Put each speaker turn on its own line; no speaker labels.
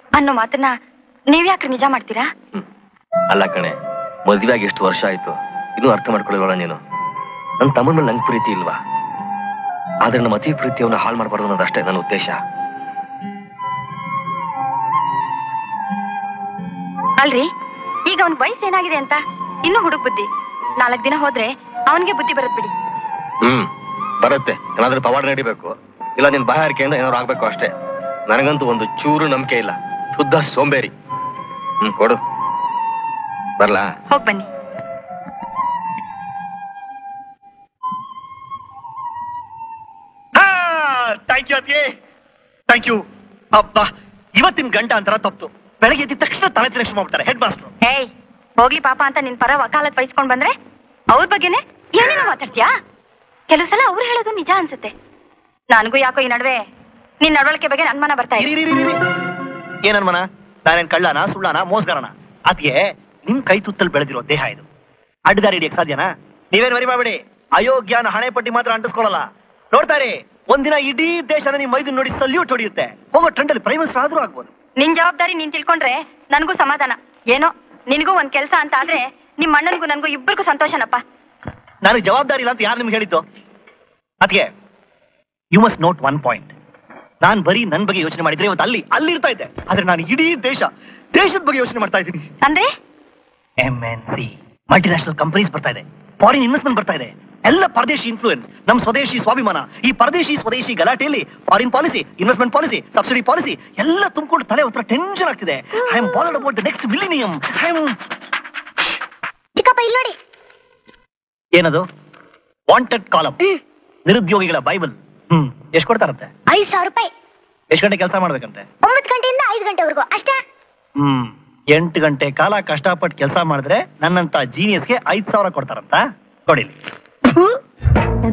ಅನ್ನೋ ಮಾತನ್ನ ನೀವ್ಯಾಕ್ರಿ ನಿಜ ಮಾಡ್ತೀರಾ
ಅಲ್ಲ ಕಣೆ ಮದ್ವೆಯಾಗಿ ಎಷ್ಟು ವರ್ಷ ಆಯ್ತು ಇನ್ನೂ ಅರ್ಥ ಮಾಡ್ಕೊಳ್ಳಲ್ವಲ್ಲ ನೀನು ನನ್ನ ತಮ್ಮನ ಮೇಲೆ ನಂಗೆ ಪ್ರೀತಿ ಇಲ್ವಾ ಆದ್ರೆ ನಮ್ಮ ಅತಿ ಪ್ರೀತಿಯವನ್ನ ಹಾಳು ಮಾಡಬಾರ್ದು ಅನ್ನೋದಷ್ಟೇ ನನ್ನ ಉದ್ದೇಶ
ಅಲ್ರಿ ಈಗ ಅವನ್ ವಯಸ್ಸು ಏನಾಗಿದೆ ಅಂತ ಇನ್ನೂ ಹುಡುಕ್ ಬುದ್ಧಿ ನಾಲ್ಕ್ ದಿನ ಹೋದ್ರೆ ಅವನ್ಗೆ ಬುದ್ಧಿ ಬರತ್ ಬಿಡಿ
ಹ್ಮ್ ಬರುತ್ತೆ ಏನಾದ್ರೂ ಪವಾಡ ನಡಿಬೇಕು ಇಲ್ಲ ನಿನ್ ಬಾಯಾರಿಕೆಯಿಂದ ಏನಾದ್ರು ಆಗ್ಬೇಕು ಅಷ್ಟೇ ನನಗಂತೂ ಒಂದು ಚೂರು ನಂಬಿಕೆ ಇಲ್ಲ ಶುದ್ಧ ಸೋಂಬೇರಿ ಹ್ಮ್ ಕೊಡು ಬರ್ಲಾ
ಹೋಗ್ ಬನ್ನಿ
ಥ್ಯಾಂಕ್ ಯು ಅತಿಯೇ ಥ್ಯಾಂಕ್ ಯು ಅಬ್ಬಾ ಇವತ್ತಿನ ಗಂಟ ಅಂತರ ತಪ್ತು ಬೆಳಗ್ಗೆ ಎದ್ದ ತಕ್ಷಣ ತಲೆ ತಿರಕ್ಷ ಮಾಡ್ಬಿಡ್ತಾರೆ ಹೆಡ್ ಮಾಸ್ಟರ್
ಏಯ್ ಹೋಗ್ಲಿ ಪಾಪ ಅಂತ ನಿನ್ ಪರ ವಕಾಲತ್ ವಹಿಸ್ಕೊಂಡ್ ಬಂದ್ರೆ ಅವ್ರ ಬಗ್ಗೆನೆ ಏನೇನೋ ಮಾತಾಡ್ತೀಯಾ ಕೆಲವು ಸಲ ಅವ್ರು ಹೇಳೋದು ನಿಜ ಅನ್ಸುತ್ತೆ ನನಗೂ ಯಾಕೋ ಈ ನಡುವೆ ನಿನ್ ನಡವಳಿಕೆ ಬಗ್ಗೆ ಅನುಮಾನ ಬರ್ತಾ ಇದೆ
ಇರಿ ಇರಿ, ಇರಿ, ಇರಿ. ಏನ್ ಅನ್ಮನ ನಾನೇನ್ ಕಳ್ಳನ ಸುಳ್ಳನ ಮೋಸ್ಗಾರನ ಅದ್ಗೆ ನಿಮ್ ಕೈ ತುತ್ತಲ್ ಬೆಳೆದಿರೋ ದೇಹ ಇದು ಅಡ್ಡದಾರಿ ಹಿಡಿಯಕ್ ಸಾಧ್ಯನಾ ನೀವೇನ್ ವರಿ ಮಾಡ್ಬೇಡಿ ಅಯೋಗ್ಯನ ಹಣೆ ಪಟ್ಟಿ ಮಾತ್ರ ಅಂಟಿಸ್ಕೊಳ್ಳಲ್ಲ ನೋಡ್ತಾರೆ ಒಂದಿನ ಇಡೀ ದೇಶನ ನಿಮ್ ಮೈದನ್ ನೋಡಿ ಸಲ್ಯೂಟ್ ಹೊಡೆಯುತ್ತೆ ಹೋಗೋ ಟ್ರೆಂಡಲ್ಲಿ ಪ್ರೈಮ್ ಮಿನಿಸ್ಟರ್ ಆದ್ರೂ ಆಗ್ಬೋದು
ನಿನ್ ಜವಾಬ್ದಾರಿ ನೀನ್ ತಿಳ್ಕೊಂಡ್ರೆ ನನಗೂ ಸಮಾಧಾನ ಏನೋ ನಿನಗೂ ಒಂದ್ ಕೆಲ್ಸ ಅಂತ ಆದ್ರೆ ನಿಮ್ ಅಣ್ಣನಿಗೂ ನನ್ಗೂ ಇಬ್ಬರಿಗೂ ಸಂತೋಷನಪ್ಪ
ನನಗೆ ಜವಾಬ್ದಾರಿ ಇಲ್ಲ ಅಂತ ಯಾರು ನಿಮ್ಗೆ ಹೇಳಿದ್ದು ಅದಕ್ಕೆ you must note one point ನಾನ್ ಬರೀ ನನ್ ಬಗ್ಗೆ ಯೋಚನೆ ಮಾಡಿದ್ರೆ ಇವತ್ತು ಅಲ್ಲಿ ಅಲ್ಲಿ ಇರ್ತಾ ಇದ್ದೆ ಆದ್ರೆ ನಾನು ಇಡೀ ದೇಶ ದೇಶದ ಬಗ್ಗೆ ಯೋಚನೆ ಮಾಡ್ತಾ ಇದ್ದೀನಿ
ಅಂದ್ರೆ
M N C multinational companies ಬರ್ತಾ ಇದೆ ಫಾರಿನ್ ಇನ್ವೆಸ್ಟ್ಮೆಂಟ್ ಬರ್ತಾ ಇದೆ ಎಲ್ಲ ಪರದೇಶಿ ಇನ್ಫ್ಲೂಯೆನ್ಸ್ ನಮ್ ಸ್ವದೇಶಿ ಸ್ವಾಭಿಮಾನ ಈ ಪರದೇಶಿ ಸ್ವದೇಶಿ ಗಲಾಟೆಯಲ್ಲಿ foreign policy investment policy subsidy policy ಎಲ್ಲ ತುಂಬಿಕೊಂಡು ತಲೆ ಹತ್ರ ಟೆನ್ಷನ್ ಆಗ್ತಿದೆ I am bowled about the next millennium I am
ಚಿಕ್ಕಪ್ಪ ಇಲ್ಲಿ ನೋಡಿ
ಏನದು ವಾಂಟೆಡ್ ಕಾಲಮ್ ನಿರುದ್ಯೋಗಿಗಳ ಬೈಬಲ್ ಹ್ಮ್ ಎಷ್ಟ್ ಕೊಡ್ತಾರಂತೆ
ಐದ್ ಸಾವಿರ ರೂಪಾಯಿ
ಎಷ್ಟ್ ಗಂಟೆ ಕೆಲಸ ಮಾಡ್ಬೇಕಂತೆ
ಒಂಬತ್ತು ಗಂಟೆಯಿಂದ ಐದು ಗಂಟೆವರೆಗೂ ಅಷ್ಟೇ
ಹ್ಮ್ ಎಂಟು ಗಂಟೆ ಕಾಲ ಕಷ್ಟಪಟ್ಟು ಕೆಲಸ ಮಾಡಿದ್ರೆ ನನ್ನಂತ ಜೀನಿಯಸ್ಗೆ ಐದ್ ಸಾವಿರ ಕೊಡ್ತಾರಂತ ಕೊಡಿಲಿ